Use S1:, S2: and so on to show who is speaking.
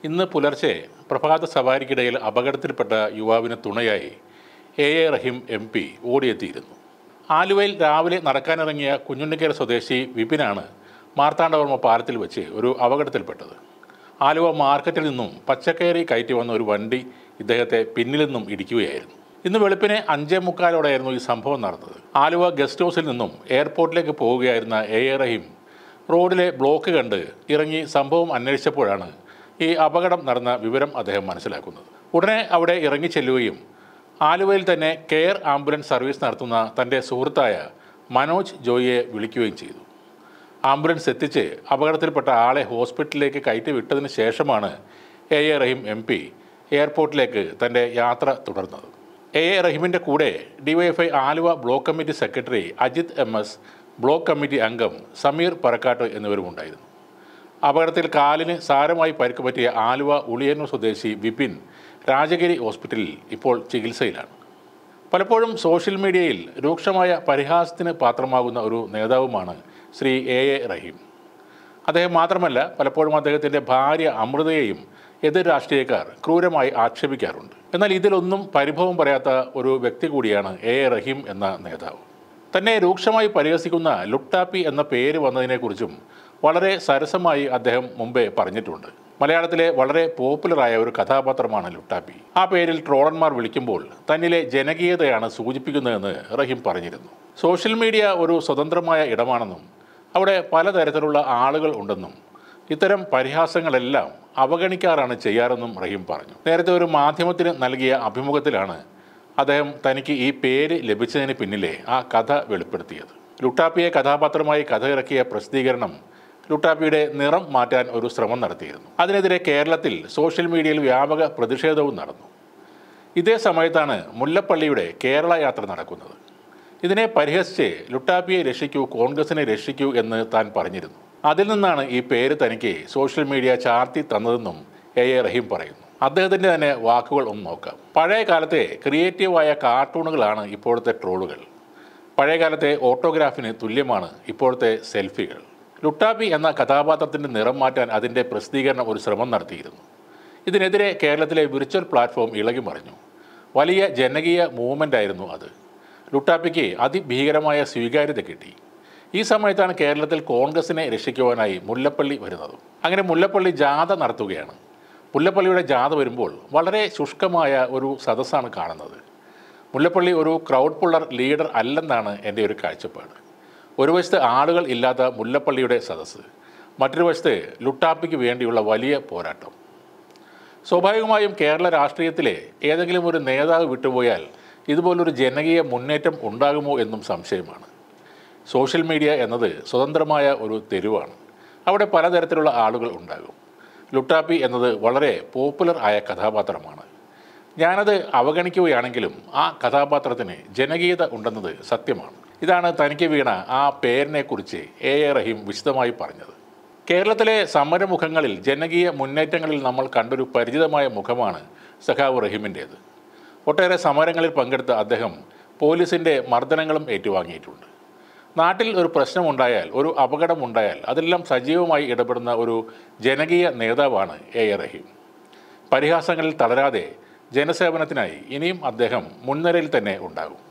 S1: ഇന്ന് പുലർച്ചെ പ്രഭാത സവാരിക്കിടയിൽ അപകടത്തിൽപ്പെട്ട യുവാവിന് തുണയായി A A Rahim M P ഓടിയെത്തിയിരുന്നു ആലുവയിൽ രാവിലെ നടക്കാനിറങ്ങിയ കുഞ്ഞുണ്ണിക്കര സ്വദേശി വിപിനാണ് മാർത്താണ്ഡവർമ്മ പാലത്തിൽ വെച്ച് ഒരു അപകടത്തിൽപ്പെട്ടത് ആലുവ മാർക്കറ്റിൽ നിന്നും പച്ചക്കറി കയറ്റി വന്ന ഒരു വണ്ടി ഇദ്ദേഹത്തെ പിന്നിൽ നിന്നും ഇടിക്കുകയായിരുന്നു ഇന്ന് വെളുപ്പിനെ അഞ്ചേ മുക്കാലോടെയായിരുന്നു ഈ സംഭവം നടന്നത് ആലുവ ഗസ്റ്റ് ഹൗസിൽ നിന്നും എയർപോർട്ടിലേക്ക് പോവുകയായിരുന്ന എ എ റഹീം റോഡിലെ ബ്ലോക്ക് കണ്ട് ഇറങ്ങി സംഭവം അന്വേഷിച്ചപ്പോഴാണ് ഈ അപകടം നടന്ന വിവരം അദ്ദേഹം മനസ്സിലാക്കുന്നത് ഉടനെ അവിടെ ഇറങ്ങി ചെല്ലുകയും ആലുവയിൽ തന്നെ കെയർ ആംബുലൻസ് സർവീസ് നടത്തുന്ന തൻ്റെ സുഹൃത്തായ മനോജ് ജോയിയെ വിളിക്കുകയും ചെയ്തു ആംബുലൻസ് എത്തിച്ച് അപകടത്തിൽപ്പെട്ട ആളെ ഹോസ്പിറ്റലിലേക്ക് കയറ്റി വിട്ടതിന് ശേഷമാണ് A A Rahim M P എയർപോർട്ടിലേക്ക് തൻ്റെ യാത്ര തുടർന്നത് എ എ റഹീമിൻ്റെ കൂടെ DYFI Aluva block committee secretary Ajith M S block committee അംഗം സമീർ പറക്കാട്ട് എന്നിവരുമുണ്ടായിരുന്നു അപകടത്തിൽ കാലിന് സാരമായി പരിക്ക് പറ്റിയ ആലുവ ഉളിയന്നൂർ സ്വദേശി വിപിൻ രാജഗിരി ഹോസ്പിറ്റലിൽ ഇപ്പോൾ ചികിത്സയിലാണ് പലപ്പോഴും സോഷ്യൽ മീഡിയയിൽ രൂക്ഷമായ പരിഹാസത്തിന് പാത്രമാകുന്ന ഒരു നേതാവുമാണ് ശ്രീ എ എ റഹീം അദ്ദേഹം മാത്രമല്ല പലപ്പോഴും അദ്ദേഹത്തിൻ്റെ ഭാര്യ അമൃതയെയും എതിർ രാഷ്ട്രീയക്കാർ ക്രൂരമായി ആക്ഷേപിക്കാറുണ്ട് എന്നാൽ ഇതിലൊന്നും പരിഭവം പറയാത്ത ഒരു വ്യക്തി കൂടിയാണ് എ എ റഹീം എന്ന നേതാവ് തന്നെ രൂക്ഷമായി പരിഹസിക്കുന്ന ലുട്ടാപ്പി എന്ന പേര് വന്നതിനെക്കുറിച്ചും വളരെ സരസമായി അദ്ദേഹം മുമ്പേ പറഞ്ഞിട്ടുണ്ട് മലയാളത്തിലെ വളരെ പോപ്പുലറായ ഒരു കഥാപാത്രമാണ് ലുട്ടാപ്പി ആ പേരിൽ ട്രോളന്മാർ വിളിക്കുമ്പോൾ തന്നിലെ ജനകീയതയാണ് സൂചിപ്പിക്കുന്നതെന്ന് റഹീം പറഞ്ഞിരുന്നു സോഷ്യൽ മീഡിയ ഒരു സ്വതന്ത്രമായ ഇടമാണെന്നും അവിടെ പലതരത്തിലുള്ള ആളുകൾ ഉണ്ടെന്നും ഇത്തരം പരിഹാസങ്ങളെല്ലാം അവഗണിക്കാറാണ് ചെയ്യാറെന്നും റഹീം പറഞ്ഞു നേരത്തെ ഒരു മാധ്യമത്തിന് നൽകിയ അഭിമുഖത്തിലാണ് അദ്ദേഹം തനിക്ക് ഈ പേര് ലഭിച്ചതിന് പിന്നിലെ ആ കഥ വെളിപ്പെടുത്തിയത് ലുട്ടാപ്പിയെ കഥാപാത്രമായി കഥ ഇറക്കിയ പ്രസിദ്ധീകരണം ലുട്ടാപ്പിയുടെ നിറം മാറ്റാൻ ഒരു ശ്രമം നടത്തിയിരുന്നു അതിനെതിരെ കേരളത്തിൽ സോഷ്യൽ മീഡിയയിൽ വ്യാപക പ്രതിഷേധവും നടന്നു ഇതേ സമയത്താണ് മുല്ലപ്പള്ളിയുടെ കേരള യാത്ര നടക്കുന്നത് ഇതിനെ പരിഹസിച്ച് ലുട്ടാപ്പിയെ രക്ഷിക്കൂ കോൺഗ്രസിനെ രക്ഷിക്കൂ എന്ന് താൻ പറഞ്ഞിരുന്നു അതിൽ നിന്നാണ് ഈ പേര് തനിക്ക് സോഷ്യൽ മീഡിയ ചാർത്തി തന്നതെന്നും എ എ റഹീം പറയുന്നു അദ്ദേഹത്തിൻ്റെ തന്നെ വാക്കുകൾ ഒന്ന് നോക്കാം പഴയ കാലത്തെ ക്രിയേറ്റീവായ കാർട്ടൂണുകളാണ് ഇപ്പോഴത്തെ ട്രോളുകൾ പഴയ കാലത്തെ ഓട്ടോഗ്രാഫിന് തുല്യമാണ് ഇപ്പോഴത്തെ സെൽഫികൾ ലുട്ടാപ്പി എന്ന കഥാപാത്രത്തിൻ്റെ നിറം മാറ്റാൻ അതിൻ്റെ പ്രസിദ്ധീകരണം ഒരു ശ്രമം നടത്തിയിരുന്നു ഇതിനെതിരെ കേരളത്തിലെ വിർച്വൽ പ്ലാറ്റ്ഫോം ഇളകി മറിഞ്ഞു വലിയ ജനകീയ മൂവ്മെൻ്റ് ആയിരുന്നു അത് ലുട്ടാപ്പിക്ക് അതിഭീകരമായ സ്വീകാര്യത കിട്ടി ഈ സമയത്താണ് കേരളത്തിൽ കോൺഗ്രസിനെ രക്ഷിക്കുവാനായി മുല്ലപ്പള്ളി വരുന്നതും അങ്ങനെ മുല്ലപ്പള്ളി ജാഥ നടത്തുകയാണ് മുല്ലപ്പള്ളിയുടെ ജാഥ വരുമ്പോൾ വളരെ ശുഷ്കമായ ഒരു സദസ്സാണ് കാണുന്നത് മുല്ലപ്പള്ളി ഒരു ക്രൗഡ് പുള്ളർ ലീഡർ അല്ലെന്നാണ് എൻ്റെ ഒരു കാഴ്ചപ്പാട് ഒരു വശത്ത് ആളുകൾ ഇല്ലാത്ത മുല്ലപ്പള്ളിയുടെ സദസ്സ് മറ്റൊരു വശത്ത് ലുട്ടാപ്പിക്ക് വേണ്ടിയുള്ള വലിയ പോരാട്ടം സ്വാഭാവികമായും കേരള രാഷ്ട്രീയത്തിലെ ഏതെങ്കിലും ഒരു നേതാവ് വിട്ടുപോയാൽ ഇതുപോലൊരു ജനകീയ മുന്നേറ്റം ഉണ്ടാകുമോ എന്നും സംശയമാണ് സോഷ്യൽ മീഡിയ എന്നത് സ്വതന്ത്രമായ ഒരു തെരുവാണ് അവിടെ പലതരത്തിലുള്ള ആളുകൾ ഉണ്ടാകും ലുട്ടാപ്പി എന്നത് വളരെ പോപ്പുലർ ആയ കഥാപാത്രമാണ് ഞാനത് അവഗണിക്കുകയാണെങ്കിലും ആ കഥാപാത്രത്തിന് ജനകീയത ഉണ്ടെന്നത് സത്യമാണ് ഇതാണ് തനിക്ക് വീണ ആ പേരിനെക്കുറിച്ച് എ എ റഹീം വിശദമായി പറഞ്ഞത് കേരളത്തിലെ സമരമുഖങ്ങളിൽ ജനകീയ മുന്നേറ്റങ്ങളിൽ നമ്മൾ കണ്ടൊരു പരിചിതമായ മുഖമാണ് സഖാവ് റഹീമിൻ്റേത് ഒട്ടേറെ സമരങ്ങളിൽ പങ്കെടുത്ത അദ്ദേഹം പോലീസിൻ്റെ മർദ്ദനങ്ങളും ഏറ്റുവാങ്ങിയിട്ടുണ്ട് നാട്ടിൽ ഒരു പ്രശ്നമുണ്ടായാൽ ഒരു അപകടമുണ്ടായാൽ അതെല്ലാം സജീവമായി ഇടപെടുന്ന ഒരു ജനകീയ നേതാവാണ് എ എ റഹീം പരിഹാസങ്ങളിൽ തളരാതെ ജനസേവനത്തിനായി ഇനിയും അദ്ദേഹം മുൻനിരയിൽ തന്നെ ഉണ്ടാകും